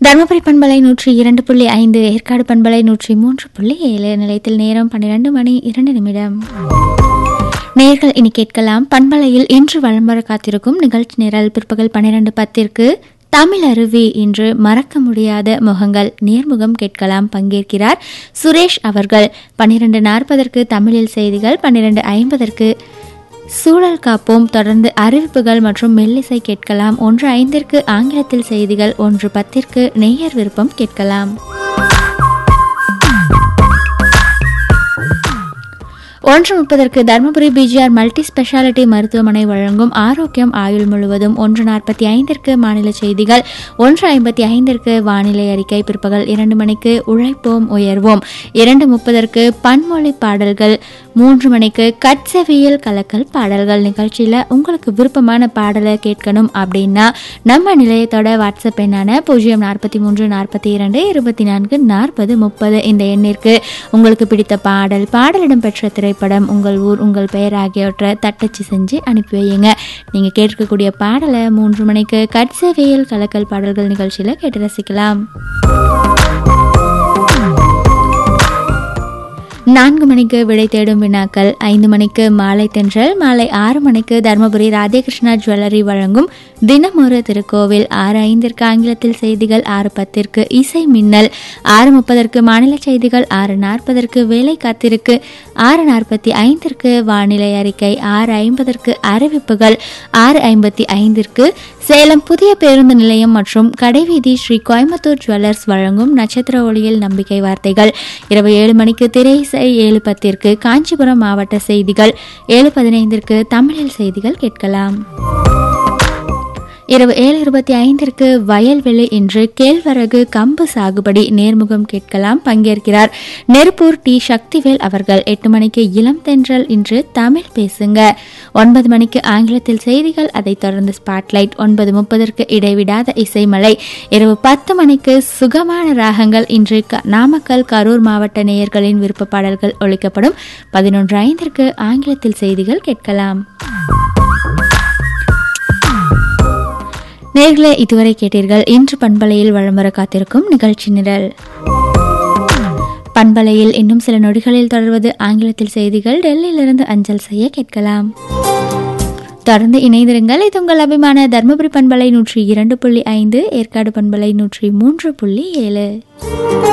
தருமபுரி பண்பலை நூற்றி இரண்டு புள்ளி ஐந்து ஏற்காடு பண்பலை நூற்றி மூன்று புள்ளி ஏழு நிலையத்தில் நேரம் பன்னிரண்டு மணி இரண்டு நிமிடம் நேர்கள் இனி கேட்கலாம் பண்பலையில் இன்று வலம் வர காத்திருக்கும் நிகழ்ச்சி நிரல் பிற்பகல் பன்னிரண்டு பத்திற்கு தமிழ் அருவி இன்று மறக்க முடியாத முகங்கள் நேர்முகம் கேட்கலாம் பங்கேற்கிறார் சுரேஷ் அவர்கள் பன்னிரண்டு நாற்பதற்கு தமிழில் செய்திகள் பன்னிரண்டு ஐம்பதற்கு சூழல் காப்போம் தொடர்ந்து அறிவிப்புகள் மற்றும் மெல்லிசை கேட்கலாம் ஒன்று ஐந்திற்கு ஆங்கிலத்தில் செய்திகள் ஒன்று பத்திற்கு நேயர் விருப்பம் கேட்கலாம் ஒன்று முப்பதற்கு தருமபுரி பிஜிஆர் மல்டி ஸ்பெஷாலிட்டி மருத்துவமனை வழங்கும் ஆரோக்கியம் ஆயுள் முழுவதும் ஒன்று நாற்பத்தி ஐந்திற்கு மாநில செய்திகள் ஒன்று ஐம்பத்தி ஐந்திற்கு வானிலை அறிக்கை பிற்பகல் இரண்டு மணிக்கு உழைப்போம் உயர்வோம் இரண்டு முப்பதற்கு பன்மொழி பாடல்கள் மூன்று மணிக்கு கட்சவியல் கலக்கல் பாடல்கள் நிகழ்ச்சியில் உங்களுக்கு விருப்பமான பாடலை கேட்கணும் அப்படின்னா நம்ம நிலையத்தோட வாட்ஸ்அப் எண்ணான பூஜ்ஜியம் நாற்பத்தி மூன்று நாற்பத்தி இரண்டு இருபத்தி நான்கு நாற்பது முப்பது இந்த எண்ணிற்கு உங்களுக்கு பிடித்த பாடல் பாடலிடம் பெற்ற திரைப்படம் உங்கள் ஊர் உங்கள் பெயர் ஆகியவற்றை தட்டச்சு செஞ்சு அனுப்பி வையுங்க நீங்கள் கேட்கக்கூடிய பாடலை மூன்று மணிக்கு கட்சவியல் கலக்கல் பாடல்கள் நிகழ்ச்சியில் கேட்டு ரசிக்கலாம் நான்கு மணிக்கு விடை தேடும் வினாக்கள் ஐந்து மணிக்கு மாலை தென்றல் மாலை ஆறு மணிக்கு தருமபுரி ராதேகிருஷ்ணா ஜுவல்லரி வழங்கும் தினமொரு திருக்கோவில் ஆறு ஐந்திற்கு ஆங்கிலத்தில் செய்திகள் ஆறு பத்திற்கு இசை மின்னல் ஆறு முப்பதற்கு மாநில செய்திகள் ஆறு நாற்பதற்கு வேலை காத்திருக்கு ஆறு நாற்பத்தி ஐந்திற்கு வானிலை அறிக்கை ஆறு ஐம்பதற்கு அறிவிப்புகள் ஆறு ஐம்பத்தி ஐந்திற்கு சேலம் புதிய பேருந்து நிலையம் மற்றும் கடைவீதி ஸ்ரீ கோயம்புத்தூர் ஜுவல்லர்ஸ் வழங்கும் நட்சத்திர ஒளியில் நம்பிக்கை வார்த்தைகள் இரவு ஏழு மணிக்கு திரை இசை ஏழு பத்திற்கு காஞ்சிபுரம் மாவட்ட செய்திகள் ஏழு பதினைந்திற்கு தமிழில் செய்திகள் கேட்கலாம் இரவு ஏழு இருபத்தி ஐந்திற்கு வயல்வெளி இன்று கேழ்வரகு கம்பு சாகுபடி நேர்முகம் கேட்கலாம் பங்கேற்கிறார் நெருப்பூர் டி சக்திவேல் அவர்கள் எட்டு மணிக்கு இளம் தென்றல் இன்று தமிழ் பேசுங்க ஒன்பது மணிக்கு ஆங்கிலத்தில் செய்திகள் அதைத் தொடர்ந்து ஸ்பாட்லைட் ஒன்பது முப்பதற்கு இடைவிடாத இசைமலை இரவு பத்து மணிக்கு சுகமான ராகங்கள் இன்று க- நாமக்கல் கரூர் மாவட்ட நேயர்களின் விருப்ப பாடல்கள் ஒழிக்கப்படும் பதினொன்று ஐந்திற்கு ஆங்கிலத்தில் செய்திகள் கேட்கலாம் நேர்களே இதுவரை கேட்டீர்கள் இன்று பண்பலையில் வலம் வர காத்திருக்கும் நிகழ்ச்சி நிரல் பண்பலையில் இன்னும் சில நொடிகளில் தொடர்வது ஆங்கிலத்தில் செய்திகள் டெல்லியிலிருந்து அஞ்சல் செய்ய கேட்கலாம் தொடர்ந்து இணைந்திருங்கள் இது உங்கள் அபிமான தர்மபுரி பண்பலை நூற்றி இரண்டு புள்ளி ஐந்து ஏற்காடு பண்பலை நூற்றி மூன்று புள்ளி ஏழு